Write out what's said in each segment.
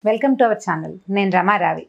welcome to our channel నేను రమారావి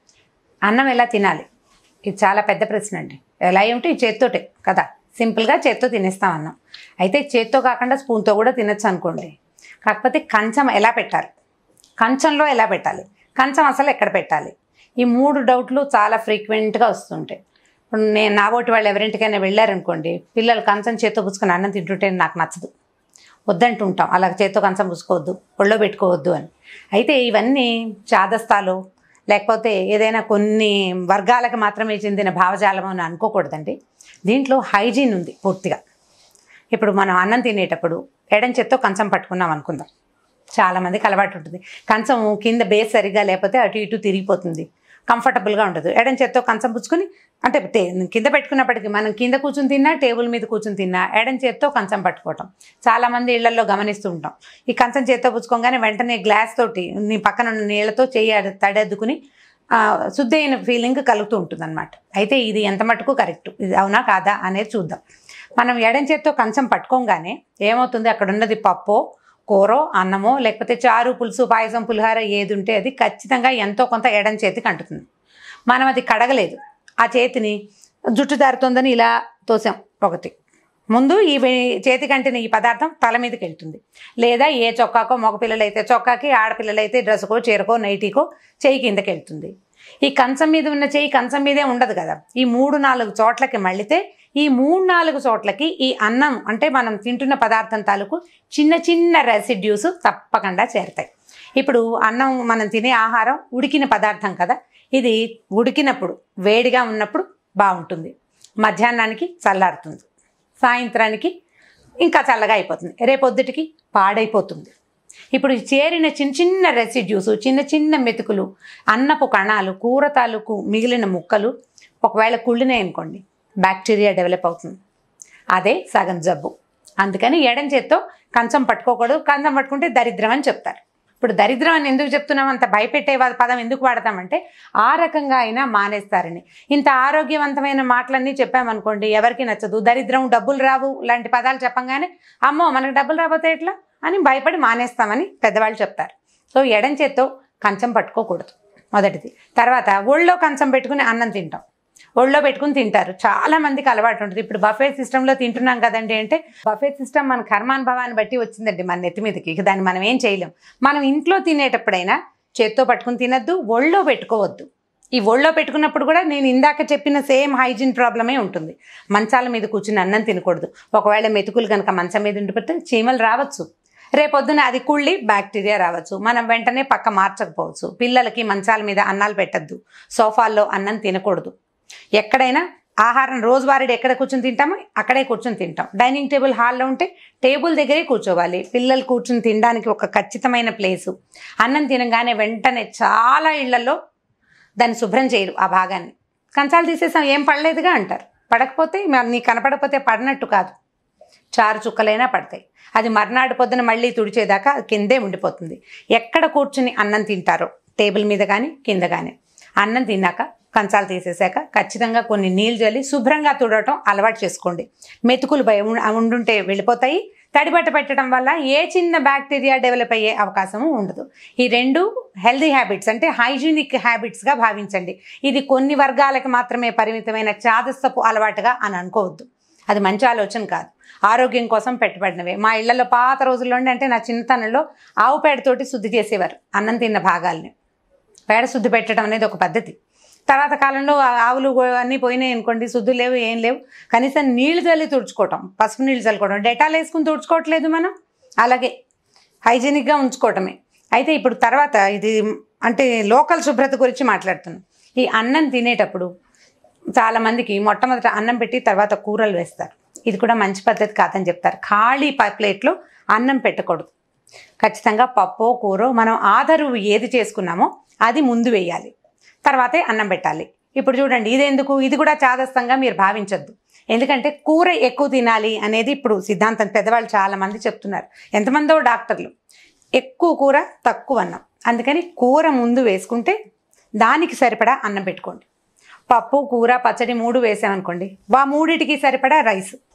అన్నం ఎలా తినాలి ఇది చాలా పెద్ద ప్రశ్న అండి ఎలా ఏమిటి ఈ చేత్తోటే కదా సింపుల్గా చేత్తో తినేస్తాం అన్నం అయితే చేత్తో కాకుండా స్పూన్తో కూడా తినొచ్చు అనుకోండి కాకపోతే కంచం ఎలా పెట్టాలి కంచంలో ఎలా పెట్టాలి కంచం అసలు ఎక్కడ పెట్టాలి ఈ మూడు డౌట్లు చాలా ఫ్రీక్వెంట్గా వస్తుంటాయి ఇప్పుడు నేను నా ఓటి వాళ్ళు ఎవరింటికైనా వెళ్ళారనుకోండి పిల్లలు కంచం చేత్తో పుచ్చుకొని అన్నం తింటుంటే నాకు నచ్చదు వద్దంటూ ఉంటాం అలా చేత్తో కంచం పుచ్చుకోవద్దు ఒళ్ళో పెట్టుకోవద్దు అని అయితే ఇవన్నీ చాదస్తాలు లేకపోతే ఏదైనా కొన్ని వర్గాలకు మాత్రమే చెందిన భావజాలం అని అనుకోకూడదండి దీంట్లో హైజీన్ ఉంది పూర్తిగా ఇప్పుడు మనం అన్నం తినేటప్పుడు ఎడం చేత్తో కంచం పట్టుకున్నాం అనుకుందాం చాలామందికి అలవాటు ఉంటుంది కంచం కింద బేస్ సరిగా లేకపోతే అటు ఇటు తిరిగిపోతుంది కంఫర్టబుల్గా ఉండదు ఎడం చేత్తో కంచం పుచ్చుకొని అంటే తే- కింద పెట్టుకున్నప్పటికీ మనం కింద కూర్చుని తిన్నా టేబుల్ మీద కూర్చుని తిన్నా ఎడం చేత్తో కంచం పట్టుకోవటం చాలామంది ఇళ్లలో గమనిస్తూ ఉంటాం ఈ కంచం చేత్తో పుచ్చుకోగానే వెంటనే గ్లాస్ తోటి నీ పక్కన ఉన్న నీళ్ళతో చెయ్యి అడ్- తడెద్దుకుని ఆ, శుద్ధి అయిన ఫీలింగ్ కలుగుతూ ఉంటుంది అనమాట అయితే ఇది ఎంత మటుకు కరెక్ట్ ఇది అవునా కాదా అనేది చూద్దాం మనం ఎడం చేత్తో కంచం పట్టుకోగానే ఏమవుతుంది అక్కడ ఉన్నది పప్పో కూరో అన్నమో లేకపోతే చారు పులుసు పాయసం పులిహార ఏది ఉంటే అది ఖచ్చితంగా ఎంతో కొంత ఎడం చేతికి అంటుతుంది మనం అది కడగలేదు ఆ చేతిని జుట్టు దారుతోందని ఇలా తోసాం ఒకటి ముందు ఈ వే- చేతికి అంటిన ఈ పదార్థం తల మీదకి వెళ్తుంది లేదా ఏ చొక్కాకో మగపిల్లలు అయితే చొక్కాకి ఆడపిల్లలు అయితే డ్రెస్కో చీరకో నైటీకో చెయ్యి కిందకి వెళ్తుంది ఈ కంచం మీద ఉన్న చెయ్యి కంచం మీదే ఉండదు కదా ఈ మూడు నాలుగు చోట్లకి మళ్ళితే ఈ మూడు నాలుగు చోట్లకి ఈ అన్నం అంటే మనం తింటున్న పదార్థం తాలూకు చిన్న చిన్న రెసిడ్యూస్ తప్పకుండా చేరుతాయి ఇప్పుడు అన్నం మనం తినే ఆహారం ఉడికిన పదార్థం కదా ఇది ఉడికినప్పుడు వేడిగా ఉన్నప్పుడు బాగుంటుంది మధ్యాహ్నానికి చల్లారుతుంది సాయంత్రానికి ఇంకా చల్లగా అయిపోతుంది రేపొద్దుటికి పాడైపోతుంది ఇప్పుడు ఈ చేరిన చిన్న చిన్న రెసిడ్యూస్ చిన్న చిన్న మెతుకులు అన్నపు కణాలు కూర తాలూకు మిగిలిన ముక్కలు ఒకవేళ కుళ్ళినాయి అనుకోండి బ్యాక్టీరియా డెవలప్ అవుతుంది అదే సగం జబ్బు అందుకని ఎడం చేత్తో కంచం పట్టుకోకూడదు కంచం పట్టుకుంటే దరిద్రం అని చెప్తారు ఇప్పుడు దరిద్రం అని ఎందుకు చెప్తున్నాం అంత భయపెట్టే వా- పదం ఎందుకు వాడతామంటే ఆ రకంగా అయినా మానేస్తారని ఇంత ఆరోగ్యవంతమైన మాటలన్నీ చెప్పామనుకోండి ఎవరికి నచ్చదు దరిద్రం డబ్బులు రావు లాంటి పదాలు చెప్పంగానే అమ్మో మనకు డబ్బులు రాబోతే ఎట్లా అని భయపడి మానేస్తామని పెద్దవాళ్ళు చెప్తారు సో ఎడం చేత్తో కంచం పట్టుకోకూడదు మొదటిది తర్వాత ఒళ్ళో కంచం పెట్టుకుని అన్నం తింటాం ఒళ్ళో పెట్టుకుని తింటారు చాలా మందికి అలవాటు ఉంటుంది ఇప్పుడు బఫే సిస్టంలో తింటున్నాం కదండి అంటే బఫే సిస్టమ్ మన కర్మానుభవాన్ని బట్టి వచ్చిందండి మన నెత్తి మీదకి ఇక దాన్ని మనం ఏం చేయలేం మనం ఇంట్లో తినేటప్పుడైనా చేత్తో పట్టుకుని తినద్దు ఒళ్ళో పెట్టుకోవద్దు ఈ ఒళ్ళో పెట్టుకున్నప్పుడు కూడా నేను ఇందాక చెప్పిన సేమ్ హైజీన్ ప్రాబ్లమే ఉంటుంది మంచాల మీద కూర్చుని అన్నం తినకూడదు ఒకవేళ మెతుకులు కనుక మంచం మీద ఉండిపోతే చీమలు రావచ్చు రేపొద్దున అది కుళ్ళి బ్యాక్టీరియా రావచ్చు మనం వెంటనే పక్క మార్చకపోవచ్చు పిల్లలకి మంచాల మీద అన్నాలు పెట్టద్దు సోఫాల్లో అన్నం తినకూడదు ఎక్కడైనా ఆహారం రోజువారీడు ఎక్కడ కూర్చొని తింటామో అక్కడే కూర్చొని తింటాం డైనింగ్ టేబుల్ హాల్లో ఉంటే టేబుల్ దగ్గరే కూర్చోవాలి పిల్లలు కూర్చుని తినడానికి ఒక ఖచ్చితమైన ప్లేసు అన్నం తినగానే వెంటనే చాలా ఇళ్లలో దాన్ని శుభ్రం చేయరు ఆ భాగాన్ని కంచాలు తీసేసాం ఏం పడలేదుగా అంటారు పడకపోతే మరి నీకు కనపడకపోతే పడినట్టు కాదు చారు చుక్కలైనా పడతాయి అది మర్నాడు పొద్దున మళ్ళీ తుడిచేదాకా అది కిందే ఉండిపోతుంది ఎక్కడ కూర్చుని అన్నం తింటారో టేబుల్ మీద కానీ కింద కానీ అన్నం తిన్నాక కంచాలు తీసేశాక ఖచ్చితంగా కొన్ని నీళ్ళు జల్లి శుభ్రంగా తుడవటం అలవాటు చేసుకోండి మెతుకులు భయం ఉండుంటే వెళ్ళిపోతాయి తడిబట్ట పెట్టడం వల్ల ఏ చిన్న బ్యాక్టీరియా డెవలప్ అయ్యే అవకాశము ఉండదు ఈ రెండు హెల్దీ హ్యాబిట్స్ అంటే హైజీనిక్ హ్యాబిట్స్గా భావించండి ఇది కొన్ని వర్గాలకు మాత్రమే పరిమితమైన చాదస్తపు అలవాటుగా అని అనుకోవద్దు అది మంచి ఆలోచన కాదు ఆరోగ్యం కోసం పెట్టబడినవే మా ఇళ్లలో పాత రోజుల్లోనే అంటే నా చిన్నతనంలో ఆవు పేడతోటి శుద్ధి చేసేవారు అన్నం తిన్న భాగాల్ని పేడ శుద్ధి పెట్టడం అనేది ఒక పద్ధతి తర్వాత కాలంలో ఆ ఆవులు గో- అన్నీ పోయినాయి అనుకోండి శుద్ధి లేవు ఏం లేవు కనీసం నీళ్లు చల్లి తుడుచుకోవటం పసుపు నీళ్ళు చల్లుకోవడం డెటాల్ వేసుకుని తుడుచుకోవట్లేదు మనం అలాగే హైజీనిక్గా ఉంచుకోవటమే అయితే ఇప్పుడు తర్వాత ఇది అంటే లోకల్ శుభ్రత గురించి మాట్లాడుతున్నాం ఈ అన్నం తినేటప్పుడు చాలామందికి మొట్టమొదట అన్నం పెట్టి తర్వాత కూరలు వేస్తారు ఇది కూడా మంచి పద్ధతి కాదని చెప్తారు ఖాళీ ప- ప్లేట్లో అన్నం పెట్టకూడదు ఖచ్చితంగా పప్పు కూర మనం ఆధారు ఏది చేసుకున్నామో అది ముందు వేయాలి తర్వాతే అన్నం పెట్టాలి ఇప్పుడు చూడండి ఇది ఎందుకు ఇది కూడా చాదస్తంగా మీరు భావించొద్దు ఎందుకంటే కూర ఎక్కువ తినాలి అనేది ఇప్పుడు సిద్ధాంతం పెద్దవాళ్ళు చాలామంది చెప్తున్నారు ఎంతమందో డాక్టర్లు ఎక్కువ కూర తక్కువ అన్నం అందుకని కూర ముందు వేసుకుంటే దానికి సరిపడా అన్నం పెట్టుకోండి పప్పు కూర పచ్చడి మూడు వేసామనుకోండి వా మూడిటికి సరిపడా రైస్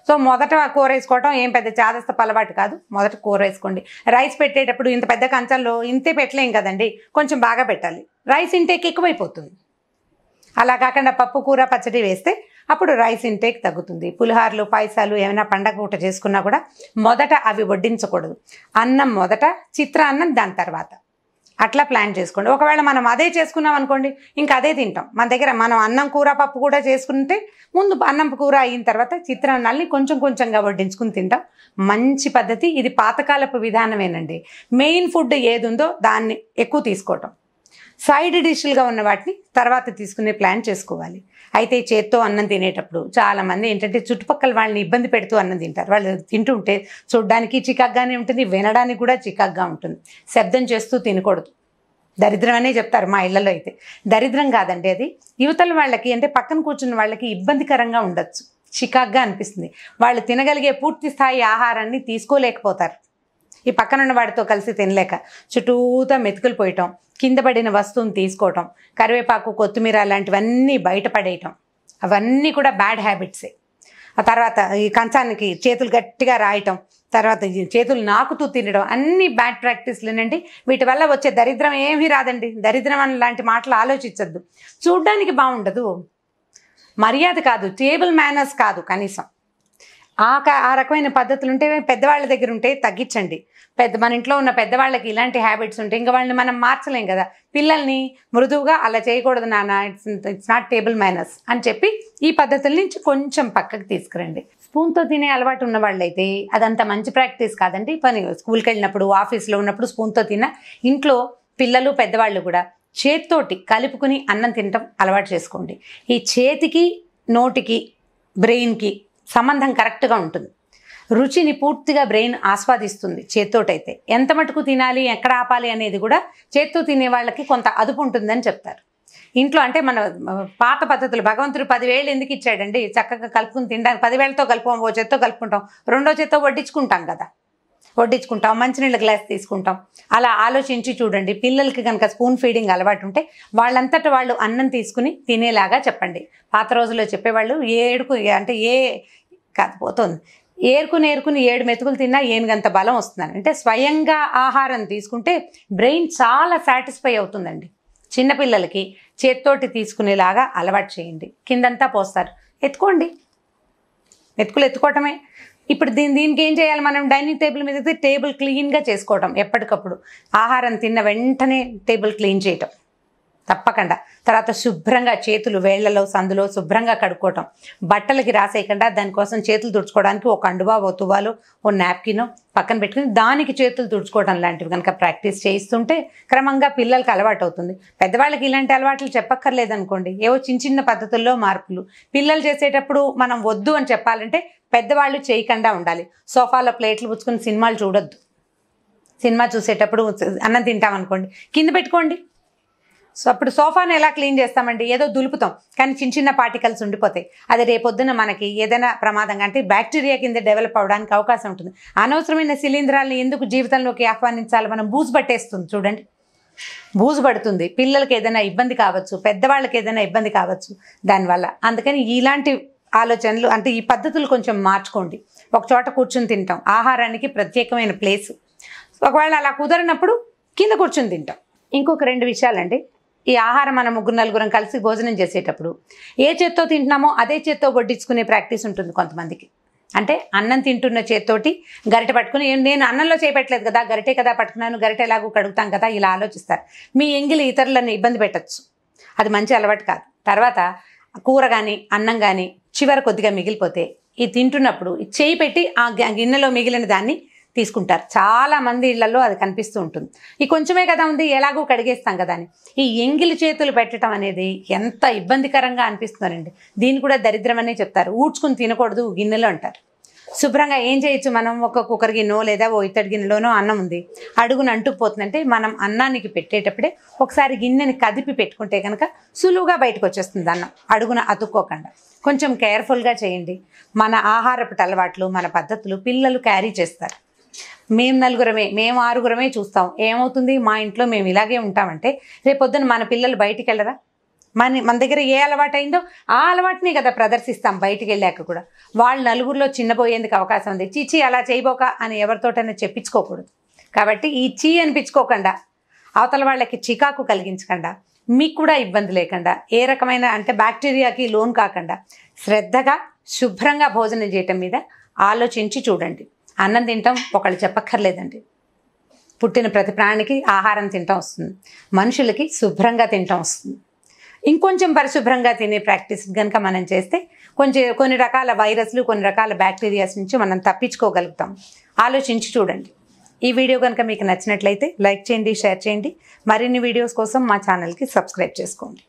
సో మొదట కూర వేసుకోవటం ఏం పెద్ద చాదస్త అలవాటు కాదు మొదట కూర వేసుకోండి రైస్ పెట్టేటప్పుడు ఇంత పెద్ద కంచంలో ఇంతే పెట్టలేం కదండి కొంచెం బాగా పెట్టాలి రైస్ ఇంటేక్ ఎక్కువైపోతుంది అలా కాకుండా పప్పు కూర పచ్చడి వేస్తే అప్పుడు రైస్ ఇంటేక్ తగ్గుతుంది పులిహార్లు పాయసాలు ఏమైనా పండగ పూట చేసుకున్నా కూడా మొదట అవి వడ్డించకూడదు అన్నం మొదట చిత్రాన్నం దాని తర్వాత అట్లా ప్లాన్ చేసుకోండి ఒకవేళ మనం అదే చేసుకున్నాం అనుకోండి ఇంకా అదే తింటాం మన దగ్గర మనం అన్నం కూర పప్పు కూడా చేసుకుంటే ముందు అన్నం కూర అయిన తర్వాత చిత్రాన్నాల్ని కొంచెం కొంచెంగా వడ్డించుకుని తింటాం మంచి పద్ధతి ఇది పాతకాలపు విధానమేనండి మెయిన్ ఫుడ్ ఏది ఉందో దాన్ని ఎక్కువ తీసుకోవటం సైడ్ డిష్లుగా ఉన్న వాటిని తర్వాత తీసుకునే ప్లాన్ చేసుకోవాలి అయితే చేత్తో అన్నం తినేటప్పుడు చాలామంది ఏంటంటే చుట్టుపక్కల వాళ్ళని ఇబ్బంది పెడుతూ అన్నం తింటారు వాళ్ళు తింటుంటే చూడ్డానికి చికాగ్గానే ఉంటుంది వినడానికి కూడా చికాగ్గా ఉంటుంది శబ్దం చేస్తూ తినకూడదు దరిద్రం అనే చెప్తారు మా ఇళ్లలో అయితే దరిద్రం కాదండి అది యువతల వాళ్ళకి అంటే పక్కన కూర్చున్న వాళ్ళకి ఇబ్బందికరంగా ఉండొచ్చు చికాగ్గా అనిపిస్తుంది వాళ్ళు తినగలిగే పూర్తి స్థాయి ఆహారాన్ని తీసుకోలేకపోతారు ఈ పక్కన ఉన్న వాడితో కలిసి తినలేక చుట్టూతా మెతుకులు పోయటం కింద పడిన వస్తువుని తీసుకోవటం కరివేపాకు కొత్తిమీర లాంటివన్నీ బయటపడేయటం అవన్నీ కూడా బ్యాడ్ హ్యాబిట్సే ఆ తర్వాత ఈ కంచానికి చేతులు గట్టిగా రాయటం తర్వాత ఈ చేతులు నాకుతూ తినడం అన్ని బ్యాడ్ ప్రాక్టీస్లేనండి వీటి వల్ల వచ్చే దరిద్రం ఏమీ రాదండి దరిద్రం అని లాంటి మాటలు ఆలోచించద్దు చూడ్డానికి బాగుండదు మర్యాద కాదు టేబుల్ మేనర్స్ కాదు కనీసం ఆ క- ఆ రకమైన పద్ధతులు ఉంటే పెద్దవాళ్ళ దగ్గర ఉంటే తగ్గించండి పెద్ద మన ఇంట్లో ఉన్న పెద్దవాళ్ళకి ఇలాంటి హ్యాబిట్స్ ఉంటాయి ఇంకా వాళ్ళని మనం మార్చలేం కదా పిల్లల్ని మృదువుగా అలా చేయకూడదు నాన్న it's it's not table manners అని చెప్పి ఈ పద్ధతుల నుంచి కొంచెం పక్కకి తీసుకురండి స్పూన్తో తినే అలవాటు ఉన్న వాళ్ళైతే అదంత మంచి ప్రాక్టీస్ కాదండి పని స్కూల్కి వెళ్ళినప్పుడు ఆఫీస్లో ఉన్నప్పుడు స్పూన్తో తిన్న ఇంట్లో పిల్లలు పెద్దవాళ్ళు కూడా చేత్తోటి కలుపుకుని అన్నం తినటం అలవాటు చేసుకోండి ఈ చేతికి నోటికి బ్రెయిన్కి సంబంధం కరెక్ట్గా ఉంటుంది రుచిని పూర్తిగా బ్రెయిన్ ఆస్వాదిస్తుంది చేత్తోటైతే ఎంత మటుకు తినాలి ఎక్కడ ఆపాలి అనేది కూడా చేత్తో తినే వాళ్ళకి కొంత అదుపు ఉంటుందని చెప్తారు ఇంట్లో అంటే మన మ, పాత పద్ధతులు భగవంతుడు పదివేలు ఎందుకు ఇచ్చాడండి చక్కగా కలుపుకుని తినడానికి పదివేలతో కలుపుకోం ఓ చేత్తో కలుపుకుంటాం రెండో చేత్తో వడ్డించుకుంటాం కదా వడ్డించుకుంటాం మంచినీళ్ళ గ్లాస్ తీసుకుంటాం అలా ఆలోచించి చూడండి పిల్లలకి కనుక స్పూన్ ఫీడింగ్ అలవాటు ఉంటే వాళ్ళంతట వాళ్ళు అన్నం తీసుకుని తినేలాగా చెప్పండి పాత రోజుల్లో చెప్పేవాళ్ళు ఏడుకు అంటే ఏ కాదు పోతుంది ఏరుకుని ఏరుకుని ఏడు మెతుకులు తిన్నా ఏనుగంత బలం వస్తుందని అంటే స్వయంగా ఆహారం తీసుకుంటే బ్రెయిన్ చాలా సాటిస్ఫై అవుతుందండి చిన్నపిల్లలకి చేత్తోటి తీసుకునేలాగా అలవాటు చేయండి కిందంతా పోస్తారు ఎత్తుకోండి మెతుకులు ఎత్తుకోవటమే ఇప్పుడు దీని దీనికి ఏం చేయాలి మనం డైనింగ్ టేబుల్ మీద అయితే టేబుల్ క్లీన్గా చేసుకోవటం ఎప్పటికప్పుడు ఆహారం తిన్న వెంటనే టేబుల్ క్లీన్ చేయటం తప్పకుండా తర్వాత శుభ్రంగా చేతులు వేళ్లలో సందులో శుభ్రంగా కడుక్కోవటం బట్టలకి రాసేయకుండా దానికోసం చేతులు తుడుచుకోవడానికి ఒక అండువా ఓ తువాలు ఓ నాప్కిన్ పక్కన పెట్టుకుని దానికి చేతులు తుడుచుకోవడం లాంటివి కనుక ప్రాక్టీస్ చేయిస్తుంటే క్రమంగా పిల్లలకి అలవాటు అవుతుంది పెద్దవాళ్ళకి ఇలాంటి అలవాట్లు చెప్పక్కర్లేదనుకోండి ఏవో చిన్న చిన్న పద్ధతుల్లో మార్పులు పిల్లలు చేసేటప్పుడు మనం వద్దు అని చెప్పాలంటే పెద్దవాళ్ళు చేయకుండా ఉండాలి సోఫాలో ప్లేట్లు పుచ్చుకుని సినిమాలు చూడొద్దు సినిమా చూసేటప్పుడు అన్నం తింటాం అనుకోండి కింద పెట్టుకోండి సో అప్పుడు సోఫాను ఎలా క్లీన్ చేస్తామండి ఏదో దులుపుతాం కానీ చిన్న చిన్న పార్టికల్స్ ఉండిపోతాయి అది రేపొద్దున మనకి ఏదైనా ప్రమాదంగా అంటే బ్యాక్టీరియా కింద డెవలప్ అవడానికి అవకాశం ఉంటుంది అనవసరమైన శిలీంధ్రాలను ఎందుకు జీవితంలోకి ఆహ్వానించాలి మనం బూజు పట్టేస్తుంది చూడండి బూజు పడుతుంది పిల్లలకి ఏదైనా ఇబ్బంది కావచ్చు పెద్దవాళ్ళకి ఏదైనా ఇబ్బంది కావచ్చు దానివల్ల అందుకని ఇలాంటి ఆలోచనలు అంటే ఈ పద్ధతులు కొంచెం మార్చుకోండి ఒక చోట కూర్చుని తింటాం ఆహారానికి ప్రత్యేకమైన ప్లేస్ ఒకవేళ అలా కుదరినప్పుడు కింద కూర్చుని తింటాం ఇంకొక రెండు విషయాలండి ఈ ఆహారం మనం ముగ్గురు నలుగురం కలిసి భోజనం చేసేటప్పుడు ఏ చేత్తో తింటున్నామో అదే చేత్తో వడ్డించుకునే ప్రాక్టీస్ ఉంటుంది కొంతమందికి అంటే అన్నం తింటున్న చేత్తోటి గరిటె పట్టుకుని "ఏం, నేను అన్నంలో చేపెట్టలేదు కదా గరిటె కదా పట్టుకున్నాను గరిటె ఎలాగో కడుగుతాం కదా ఇలా ఆలోచిస్తారు మీ ఎంగిలి ఇతరులను ఇబ్బంది పెట్టచ్చు అది మంచి అలవాటు కాదు తర్వాత కూర కానీ అన్నం కానీ చివర కొద్దిగా మిగిలిపోతే ఇది తింటున్నప్పుడు ఈ చేయి పెట్టి ఆ గ- గిన్నెలో మిగిలిన దాన్ని తీసుకుంటారు చాలా మంది ఇళ్లలో అది కనిపిస్తూ ఉంటుంది ఈ కొంచెమే కదా ఉంది ఎలాగో కడిగేస్తాం కదా అని ఈ ఎంగిలి చేతులు పెట్టడం అనేది ఎంత ఇబ్బందికరంగా అనిపిస్తుందండి దీన్ని కూడా దరిద్రం అనే చెప్తారు ఊడ్చుకుని తినకూడదు గిన్నెలో అంటారు శుభ్రంగా ఏం చేయొచ్చు మనం ఒక కుక్కర్ గిన్నె లేదా ఓ ఇత్తడి గిన్నెలోనో అన్నం ఉంది అడుగున అంటుకుపోతుందంటే మనం అన్నానికి పెట్టేటప్పుడే ఒకసారి గిన్నెని కదిపి పెట్టుకుంటే కనుక సులువుగా బయటకు వచ్చేస్తుంది అన్నం అడుగున అతుక్కోకుండా కొంచెం కేర్ఫుల్గా చేయండి మన ఆహారపు అలవాట్లు మన పద్ధతులు పిల్లలు క్యారీ చేస్తారు మేము నలుగురమే మేము ఆరుగురమే చూస్తాం ఏమవుతుంది మా ఇంట్లో మేము ఇలాగే ఉంటామంటే రేపొద్దున మన పిల్లలు బయటికి వెళ్ళరా మన మన దగ్గర ఏ అలవాటు అయిందో ఆ అలవాటుని కదా ప్రదర్శిస్తాం బయటికి వెళ్ళాక కూడా వాళ్ళు నలుగురిలో చిన్నపోయేందుకు అవకాశం ఉంది చీచి అలా చేయబోక అని ఎవరితోటైనా చెప్పించుకోకూడదు కాబట్టి ఈ చీ అనిపించుకోకుండా అవతల వాళ్ళకి చికాకు కలిగించకుండా మీకు కూడా ఇబ్బంది లేకుండా ఏ రకమైన అంటే బ్యాక్టీరియాకి లోన్ కాకుండా శ్రద్ధగా శుభ్రంగా భోజనం చేయటం మీద ఆలోచించి చూడండి అన్నం తింటాం ఒకళ్ళు చెప్పక్కర్లేదండి పుట్టిన ప్రతి ప్రాణికి ఆహారం తింటాం వస్తుంది మనుషులకి శుభ్రంగా తింటాం వస్తుంది ఇంకొంచెం పరిశుభ్రంగా తినే ప్రాక్టీస్ కనుక మనం చేస్తే కొంచెం కొన్ని రకాల వైరస్లు కొన్ని రకాల బ్యాక్టీరియాస్ నుంచి మనం తప్పించుకోగలుగుతాం ఆలోచించి చూడండి ఈ వీడియో కనుక మీకు నచ్చినట్లయితే లైక్ చేయండి షేర్ చేయండి మరిన్ని వీడియోస్ కోసం మా ఛానల్కి సబ్స్క్రైబ్ చేసుకోండి